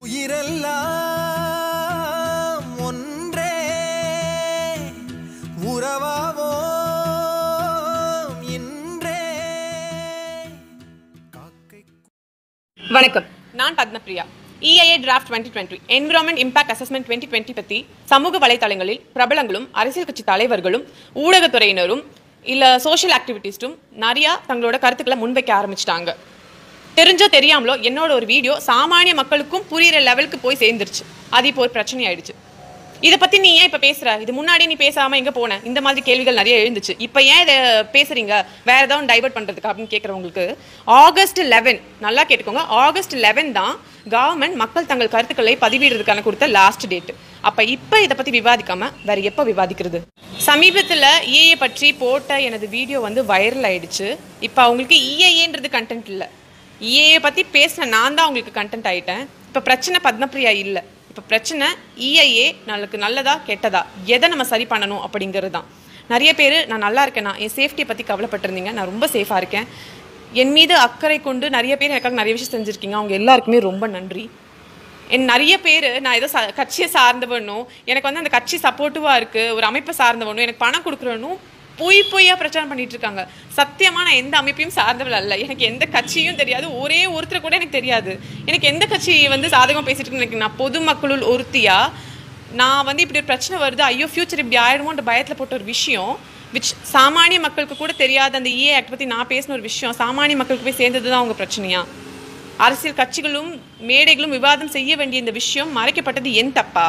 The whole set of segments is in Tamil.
உயிரெல்லாம் ஒன்றே உறவாவோம் இன்றே காக்கை வணக்கம் நான் Padmapriya EIA draft twenty twenty environment impact assessment twenty twenty பற்றி சமூக வலைத்தளங்களில் பிரபலங்களும் அரசியல் கட்சி தலைவர்களும் ஊடகத்துறையினரும் இல்லை சோஷியல் ஆக்டிவிட்டிஸ்டும் நிறையா தங்களோட கருத்துக்களை முன்வைக்க ஆரம்பிச்சிட்டாங்க தெரிஞ்சோ தெரியாமலோ என்னோட ஒரு வீடியோ சாமானிய மக்களுக்கும் புரியிற லெவலுக்கு போய் சேர்ந்துருச்சு அது இப்போ ஒரு பிரச்சனை ஆயிடுச்சு இதை பத்தி நீ ஏன் இப்ப பேசுற இது முன்னாடி நீ பேசாம எங்க போன இந்த மாதிரி கேள்விகள் நிறைய எழுந்துச்சு இப்ப ஏன் இதை பேசுறீங்க வேற ஏதாவது டைவர்ட் பண்றதுக்கு அப்படின்னு கேட்கறவங்களுக்கு ஆகஸ்ட் லெவன் நல்லா கேட்டுக்கோங்க ஆகஸ்ட் லெவன் தான் கவர்மெண்ட் மக்கள் தங்கள் கருத்துக்களை பதிவிடுறதுக்கான கொடுத்த லாஸ்ட் டேட் அப்ப இப்ப இதை பத்தி விவாதிக்காம வேற எப்ப விவாதிக்கிறது சமீபத்துல இஏஏ பற்றி போட்ட எனது வீடியோ வந்து வைரல் ஆயிடுச்சு இப்ப அவங்களுக்கு இஏஏன்றது கண்டென்ட் இல்ல இஏஏ பத்தி பேசின நான் தான் உங்களுக்கு கண்டென்ட் ஆயிட்டேன் இப்ப பிரச்சனை பத்மபிரியா இல்ல இப்ப பிரச்சனை இஐஏ நமக்கு நல்லதா கெட்டதா எதை நம்ம சரி பண்ணணும் அப்படிங்கிறது தான் நிறைய பேர் நான் நல்லா இருக்கேனா என் சேஃப்டியை பத்தி கவலைப்பட்டிருந்தீங்க நான் ரொம்ப சேஃபா இருக்கேன் என் மீது அக்கறை கொண்டு நிறைய பேர் எனக்காக நிறைய விஷயம் செஞ்சுருக்கீங்க அவங்க எல்லாருக்குமே ரொம்ப நன்றி என் நிறைய பேர் நான் ஏதோ ச கட்சியை சார்ந்தவனும் எனக்கு வந்து அந்த கட்சி சப்போர்ட்டிவாக இருக்குது ஒரு அமைப்பை சார்ந்தவனும் எனக்கு பணம் கொடுக்குறவனும் பொய் பொய்யா பிரச்சாரம் பண்ணிட்டு இருக்காங்க சத்தியமா நான் எந்த அமைப்பையும் சார்ந்தவள் அல்ல எனக்கு எந்த கட்சியும் தெரியாது ஒரே ஒருத்தர் கூட எனக்கு தெரியாது எனக்கு எந்த கட்சி வந்து சாதகமாக பேசிட்டு இருக்குன்னு எனக்கு நான் பொதுமக்களுள் ஒருத்தியா நான் வந்து இப்படி ஒரு பிரச்சனை வருது ஐயோ ஃபியூச்சர் இப்படி ஆயிடுமோன்ற பயத்தில் போட்ட ஒரு விஷயம் விச் சாமானிய மக்களுக்கு கூட தெரியாத அந்த இஏ ஆக்ட் பற்றி நான் பேசின ஒரு விஷயம் சாமானிய மக்களுக்கு போய் சேர்ந்தது தான் அவங்க பிரச்சனையா அரசியல் கட்சிகளும் மேடைகளும் விவாதம் செய்ய வேண்டிய இந்த விஷயம் மறைக்கப்பட்டது என் தப்பா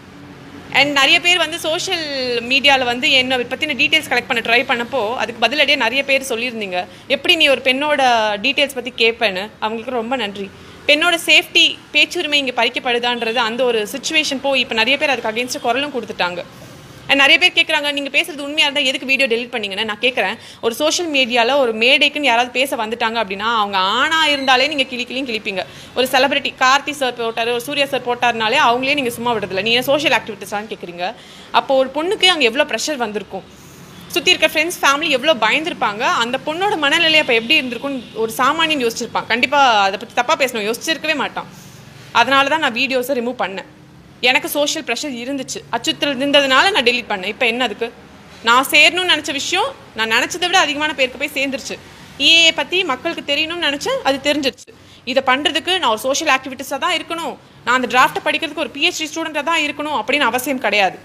அண்ட் நிறைய பேர் வந்து சோஷியல் மீடியாவில் வந்து என்னை பற்றின டீட்டெயில்ஸ் கலெக்ட் பண்ண ட்ரை பண்ணப்போ அதுக்கு பதிலடியாக நிறைய பேர் சொல்லியிருந்தீங்க எப்படி நீ ஒரு பெண்ணோட டீட்டெயில்ஸ் பற்றி கேட்பேன்னு அவங்களுக்கு ரொம்ப நன்றி பெண்ணோட சேஃப்டி பேச்சுரிமை இங்கே பறிக்கப்படுதான்றது அந்த ஒரு சுச்சுவேஷன் போய் இப்போ நிறைய பேர் அதுக்கு அகேன்ஸ்ட் குரலும் கொடுத்துட்டாங்க அண்ட் நிறைய பேர் கேட்குறாங்க நீங்கள் பேசுறது உண்மையாக இருந்தால் எதுக்கு வீடியோ டெலிட் பண்ணீங்கன்னு நான் கேட்குறேன் ஒரு சோஷியல் மீடியாவில் ஒரு மேடைக்குன்னு யாராவது பேச வந்துட்டாங்க அப்படின்னா அவங்க ஆணாக இருந்தாலே நீங்கள் கிளி கிளியும் கிளிப்பீங்க ஒரு செலிபிரிட்டி கார்த்தி சார் போட்டார் ஒரு சூர்யா சார் போட்டார்னாலே அவங்களே நீங்கள் சும்மா விடுறதில்ல நீங்கள் சோஷியல் ஆக்டிவிட்டிஸான்னு கேட்குறீங்க அப்போ ஒரு பொண்ணுக்கு அங்கே எவ்வளோ ப்ரெஷர் வந்திருக்கும் சுற்றி இருக்க ஃப்ரெண்ட்ஸ் ஃபேமிலி எவ்வளோ பயந்துருப்பாங்க அந்த பொண்ணோட மனநிலை அப்போ எப்படி இருந்திருக்கும்னு ஒரு சாமானியன் யோசிச்சிருப்பான் கண்டிப்பாக அதை பற்றி தப்பாக பேசணும் யோசிச்சிருக்கவே மாட்டான் அதனால தான் நான் வீடியோஸை ரிமூவ் பண்ணேன் எனக்கு சோஷியல் ப்ரெஷர் இருந்துச்சு அச்சுறுத்தல் இருந்ததுனால நான் டெலீட் பண்ணேன் இப்போ என்ன அதுக்கு நான் சேரணும்னு நினச்ச விஷயம் நான் நினச்சதை விட அதிகமான பேருக்கு போய் சேர்ந்துருச்சு இஏ பற்றி மக்களுக்கு தெரியணும்னு நினச்சேன் அது தெரிஞ்சிருச்சு இதை பண்ணுறதுக்கு நான் ஒரு சோஷியல் ஆக்டிவிட்டிஸாக தான் இருக்கணும் நான் அந்த டிராஃப்ட்டை படிக்கிறதுக்கு ஒரு பிஹெச்டி ஸ்டூடெண்ட்டாக தான் இருக்கணும் அப்படின்னு அவசியம் கிடையாது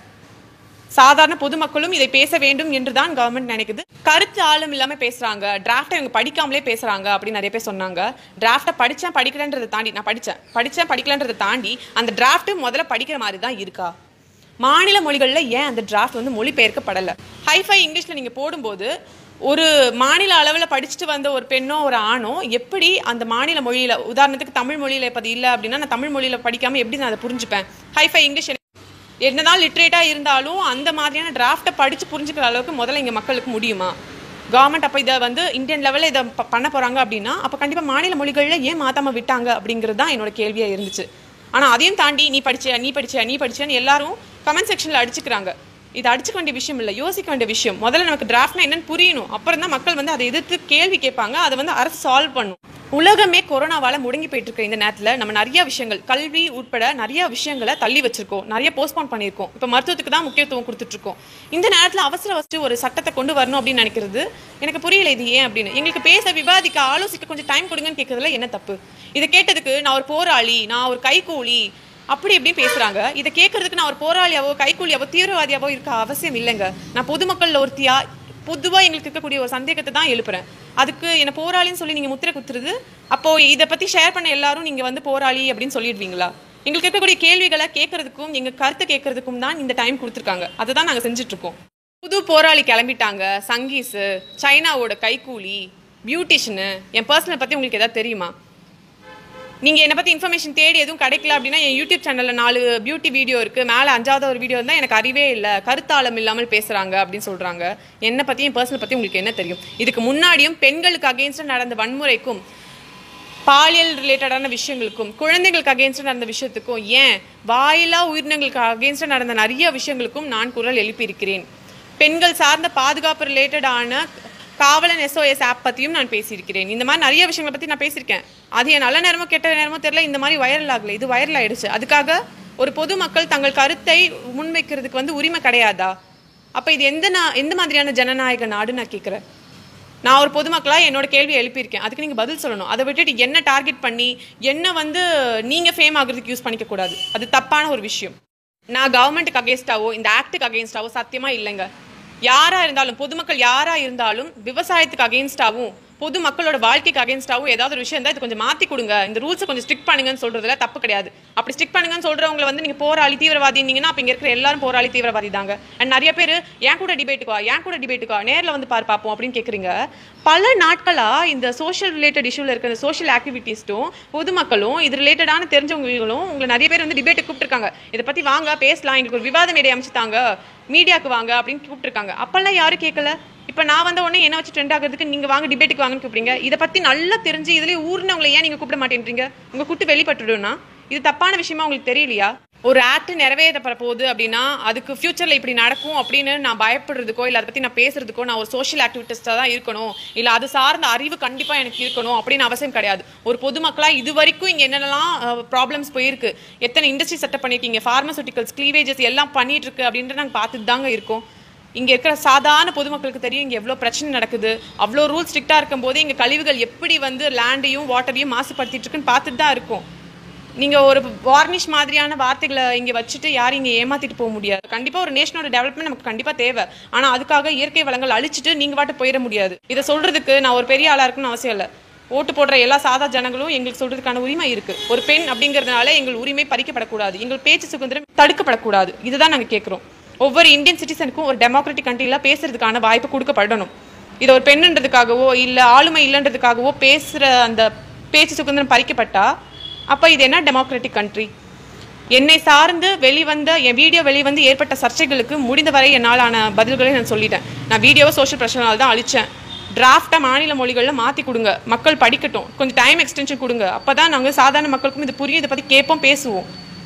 சாதாரண பொதுமக்களும் இதை பேச வேண்டும் என்று தான் கவர்மெண்ட் நினைக்குது கருத்து ஆளும் இல்லாம பேசுறாங்க டிராஃப்டை இவங்க படிக்காமலே பேசுறாங்க அப்படின்னு நிறைய பேர் சொன்னாங்க டிராஃப்டை படிச்சேன் படிக்கலன்றதை தாண்டி நான் படிச்சேன் படிச்சேன் படிக்கலன்றதை தாண்டி அந்த டிராஃப்ட் முதல்ல படிக்கிற மாதிரி தான் இருக்கா மாநில மொழிகளில் ஏன் அந்த டிராஃப்ட் வந்து மொழிபெயர்க்கப்படலை ஹைஃபை இங்கிலீஷில் நீங்கள் போடும்போது ஒரு மாநில அளவில் படிச்சுட்டு வந்த ஒரு பெண்ணோ ஒரு ஆணோ எப்படி அந்த மாநில மொழியில் உதாரணத்துக்கு தமிழ் மொழியில் இப்போ அது இல்லை அப்படின்னா நான் தமிழ் மொழியில் படிக்காமல் எப்படி நான் அதை புரிஞ்சுப்பேன் ஹைஃபை இங்கிலீஷ் என்னதான் லிட்ரேட்டாக இருந்தாலும் அந்த மாதிரியான டிராஃப்ட்டை படித்து புரிஞ்சுக்கிற அளவுக்கு முதல்ல இங்கே மக்களுக்கு முடியுமா கவர்மெண்ட் அப்போ இதை வந்து இந்தியன் லெவலில் இதை ப- பண்ண போகிறாங்க அப்படின்னா அப்போ கண்டிப்பாக மாநில மொழிகளில் ஏன் மாத்தாம விட்டாங்க அப்படிங்கிறது தான் என்னோட கேள்வியாக இருந்துச்சு ஆனால் அதையும் தாண்டி நீ படிச்ச நீ படிச்ச நீ படிச்சேன்னு எல்லாரும் கமெண்ட் செக்ஷனில் அடிச்சுக்கிறாங்க இது அடிச்சுக்க வேண்டிய விஷயம் இல்லை யோசிக்க வேண்டிய விஷயம் முதல்ல நமக்கு டிராஃப்ட்னா என்னன்னு புரியணும் அப்புறம் தான் மக்கள் வந்து அதை எதிர்த்து கேள்வி கேட்பாங்க அதை வந்து அரசு சால்வ் பண்ணும் உலகமே கொரோனாவால முடங்கி போயிட்டு இருக்க இந்த நேரத்தில் நம்ம நிறைய விஷயங்கள் கல்வி உட்பட நிறைய விஷயங்களை தள்ளி வச்சிருக்கோம் நிறைய போஸ்ட்போன் பண்ணியிருக்கோம் இப்போ மருத்துவத்துக்கு தான் முக்கியத்துவம் கொடுத்துட்டு இருக்கோம் இந்த நேரத்தில் அவசர அவசர ஒரு சட்டத்தை கொண்டு வரணும் அப்படின்னு நினைக்கிறது எனக்கு புரியல இது ஏன் அப்படின்னு எங்களுக்கு பேச விவாதிக்க ஆலோசிக்க கொஞ்சம் டைம் கொடுங்கன்னு கேட்கறதுல என்ன தப்பு இதை கேட்டதுக்கு நான் ஒரு போராளி நான் ஒரு கைகூலி அப்படி எப்படி பேசுறாங்க இதை கேட்கறதுக்கு நான் ஒரு போராளியாவோ கைக்கூலியாவோ தீவிரவாதியாவோ இருக்க அவசியம் இல்லைங்க நான் பொதுமக்கள் ஒருத்தியா பொதுவாக எங்களுக்கு இருக்கக்கூடிய ஒரு சந்தேகத்தை தான் எழுப்புறேன் அதுக்கு என்ன போராளின்னு சொல்லி நீங்கள் முத்திரை குத்துறது அப்போ இதை பற்றி ஷேர் பண்ண எல்லாரும் நீங்கள் வந்து போராளி அப்படின்னு சொல்லிடுவீங்களா எங்களுக்கு இருக்கக்கூடிய கேள்விகளை கேட்கறதுக்கும் எங்கள் கருத்தை கேட்கறதுக்கும் தான் இந்த டைம் கொடுத்துருக்காங்க அதை தான் நாங்கள் செஞ்சுட்டு இருக்கோம் புது போராளி கிளம்பிட்டாங்க சங்கீஸு சைனாவோட கைக்கூலி பியூட்டிஷனு என் பர்சனல் பற்றி உங்களுக்கு எதாவது தெரியுமா நீங்கள் என்னை பற்றி இன்ஃபர்மேஷன் தேடி எதுவும் கிடைக்கல அப்படின்னா என் யூடியூப் சேனலில் நாலு பியூட்டி வீடியோ இருக்குது மேலே அஞ்சாவது ஒரு வீடியோ இருந்தால் எனக்கு அறிவே இல்லை கருத்தாளம் இல்லாமல் பேசுகிறாங்க அப்படின்னு சொல்கிறாங்க என்னை பற்றி என் பர்சனல் பற்றி உங்களுக்கு என்ன தெரியும் இதுக்கு முன்னாடியும் பெண்களுக்கு அகேன்ஸ்டாக நடந்த வன்முறைக்கும் பாலியல் ரிலேட்டடான விஷயங்களுக்கும் குழந்தைகளுக்கு அகேன்ஸ்டாக நடந்த விஷயத்துக்கும் ஏன் வாயிலா உயிரினங்களுக்கு அகேன்ஸ்டாக நடந்த நிறைய விஷயங்களுக்கும் நான் குரல் எழுப்பியிருக்கிறேன் பெண்கள் சார்ந்த பாதுகாப்பு ரிலேட்டடான காவலன் எஸ்ஓஎஸ் ஆப் பற்றியும் நான் பேசியிருக்கிறேன் இந்த மாதிரி நிறைய விஷயங்களை பற்றி நான் பேசியிருக்கேன் அது என் நல்ல நேரமோ கெட்ட நேரமோ தெரியல இந்த மாதிரி வைரல் ஆகல இது வைரல் ஆயிடுச்சு அதுக்காக ஒரு பொதுமக்கள் தங்கள் கருத்தை முன்வைக்கிறதுக்கு வந்து உரிமை கிடையாதா அப்போ இது எந்த நா- எந்த மாதிரியான ஜனநாயக நாடு நான் கேட்குறேன் நான் ஒரு பொதுமக்களாக என்னோட கேள்வி எழுப்பியிருக்கேன் அதுக்கு நீங்கள் பதில் சொல்லணும் அதை விட்டுட்டு என்ன டார்கெட் பண்ணி என்ன வந்து நீங்கள் ஃபேம் ஆகுறதுக்கு யூஸ் பண்ணிக்க கூடாது அது தப்பான ஒரு விஷயம் நான் கவர்மெண்ட்டுக்கு அகேன்ஸ்டாவோ இந்த ஆக்டுக்கு அகேன்ஸ்டாவோ சத்தியமாக இல்லைங்க யாராக இருந்தாலும் பொதுமக்கள் யாராக இருந்தாலும் விவசாயத்துக்கு அகேன்ஸ்டாவும் பொதுமக்களோட வாழ்க்கைக்கு அகேன்ஸ்டாவும் ஏதாவது ஒரு விஷயம் இருந்தால் இது கொஞ்சம் மாற்றி கொடுங்க இந்த ரூல்ஸை கொஞ்சம் ஸ்ட்ரிக் பண்ணுங்கன்னு சொல்றதுல தப்பு கிடையாது அப்படி ஸ்ட்ரிக் பண்ணுங்கன்னு சொல்றவங்களை வந்து நீங்கள் போராளி தீவிரவாதினீங்கன்னா அப்போ இங்கே இருக்கிற எல்லாரும் போராளி தீவிரவாதி தாங்க அண்ட் நிறைய பேர் ஏன் கூட டிபேட்டுக்கா ஏன் கூட டிபேட்டுக்கா நேரில் வந்து பார் பார்ப்போம் அப்படின்னு கேட்குறீங்க பல நாட்களாக இந்த சோஷியல் ரிலேட்டட் இஷ்யூவில் இருக்கிற சோஷியல் ஆக்டிவிட்டீஸ்ட்டும் பொதுமக்களும் இது ரிலேட்டடான தெரிஞ்சவங்களும் உங்களை நிறைய பேர் வந்து டிபேட்டு கூப்பிட்டுருக்காங்க இதை பற்றி வாங்க பேசலாம் எங்களுக்கு ஒரு விவாத மேடை அமைச்சுத்தாங்க மீடியாக்கு வாங்க அப்படின்னு கூப்பிட்டுருக்காங்க அப்பெல்லாம் யாரும் கேட்கல இப்போ நான் வந்த உடனே என்ன வச்சு ட்ரெண்ட் ஆகிறதுக்கு நீங்கள் வாங்க டிபேட்டுக்கு வாங்கன்னு கூப்பிடுங்க இதை பற்றி நல்லா தெரிஞ்சு இதுலேயே ஊர்னவங்களை ஏன் நீங்கள் கூப்பிட மாட்டேன்றீங்க உங்கள் கூட்டு வெளிப்பட்டுடும்னா இது தப்பான விஷயமா உங்களுக்கு தெரியலையா ஒரு ஆக்ட் நிறைவேறப்பட போகுது அப்படின்னா அதுக்கு ஃபியூச்சரில் இப்படி நடக்கும் அப்படின்னு நான் பயப்படுறதுக்கோ இல்லை அதை பற்றி நான் பேசுறதுக்கோ நான் ஒரு சோஷியல் ஆக்டிவிட்டிஸ்டாக தான் இருக்கணும் இல்லை அது சார்ந்த அறிவு கண்டிப்பாக எனக்கு இருக்கணும் அப்படின்னு அவசியம் கிடையாது ஒரு பொதுமக்களாக இது வரைக்கும் இங்கே என்னென்னலாம் ப்ராப்ளம்ஸ் போயிருக்கு எத்தனை இண்டஸ்ட்ரி செட்டப் பண்ணியிருக்கீங்க ஃபார்மசூட்டிக்கல்ஸ் க்ளீவேஜஸ் எல்லாம் பண்ணிட்டு இருக்கு அப்படின்ட்டு நாங்கள் பார்த்துட்டு தாங்க இருக்கோம் இங்கே இருக்கிற சாதாரண பொதுமக்களுக்கு தெரியும் இங்கே எவ்வளோ பிரச்சனை நடக்குது அவ்வளோ ரூல் ஸ்ட்ரிக்டாக இருக்கும்போது இங்கே கழிவுகள் எப்படி வந்து லேண்டையும் வாட்டரையும் மாசுபடுத்திட்டு இருக்குன்னு பார்த்துட்டு தான் இருக்கோம் நீங்கள் ஒரு வார்னிஷ் மாதிரியான வார்த்தைகளை இங்கே வச்சுட்டு யாரும் இங்கே ஏமாத்திட்டு போக முடியாது கண்டிப்பாக ஒரு நேஷனோட டெவலப்மெண்ட் நமக்கு கண்டிப்பாக தேவை ஆனால் அதுக்காக இயற்கை வளங்கள் அழிச்சிட்டு நீங்கள் பாட்டு போயிட முடியாது இதை சொல்கிறதுக்கு நான் ஒரு பெரிய ஆளாக இருக்குன்னு அவசியம் இல்லை ஓட்டு போடுற எல்லா சாதா ஜனங்களும் எங்களுக்கு சொல்றதுக்கான உரிமை இருக்கு ஒரு பெண் அப்படிங்கிறதுனால எங்கள் உரிமை பறிக்கப்படக்கூடாது எங்கள் பேச்சு சுதந்திரம் தடுக்கப்படக்கூடாது இதுதான் நாங்கள் கேட்குறோம் ஒவ்வொரு இந்தியன் சிட்டிசனுக்கும் ஒரு டெமோக்ராட்டிக் கண்ட்ரியில் பேசுறதுக்கான வாய்ப்பு கொடுக்கப்படணும் இது ஒரு பெண்ணுன்றதுக்காகவோ இல்லை ஆளுமை இல்லைன்றதுக்காகவோ பேசுகிற அந்த பேச்சு சுதந்திரம் பறிக்கப்பட்டா அப்போ இது என்ன டெமோக்ராட்டிக் கண்ட்ரி என்னை சார்ந்து வெளிவந்த என் வீடியோ வெளிவந்து ஏற்பட்ட சர்ச்சைகளுக்கு முடிந்தவரை என்னால் ஆன பதில்களை நான் சொல்லிட்டேன் நான் வீடியோவை சோஷியல் பிரச்சனால் தான் அழிச்சேன் டிராஃப்டாக மாநில மொழிகளில் மாற்றி கொடுங்க மக்கள் படிக்கட்டும் கொஞ்சம் டைம் எக்ஸ்டென்ஷன் கொடுங்க அப்போ தான் நாங்கள் சாதாரண மக்களுக்கும் இது புரியும் இதை பற்றி கேட்போம் பேசுவோம்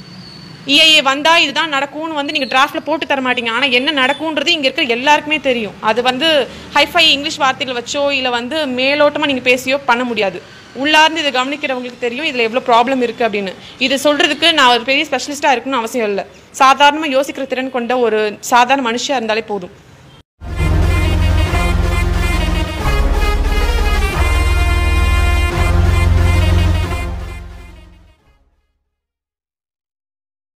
இஐஏ வந்தா இதுதான் நடக்கும்னு வந்து நீங்க டிராஃப்ட்ல போட்டு தர மாட்டீங்க ஆனா என்ன நடக்கும்ன்றது இங்க இருக்கிற எல்லாருக்குமே தெரியும் அது வந்து ஹைஃபை இங்கிலீஷ் வார்த்தைகள் வச்சோ இல்ல வந்து மேலோட்டமா நீங்க பேசியோ பண்ண முடியாது உள்ளார்ந்து இதை கவனிக்கிறவங்களுக்கு தெரியும் இதுல எவ்வளவு ப்ராப்ளம் இருக்கு அப்படின்னு இது சொல்றதுக்கு நான் ஒரு பெரிய ஸ்பெஷலிஸ்டா இருக்கணும்னு அவசியம் இல்லை சாதாரணமா யோசிக்கிற திறன் கொண்ட ஒரு சாதாரண மனுஷியா இருந்தாலே போதும்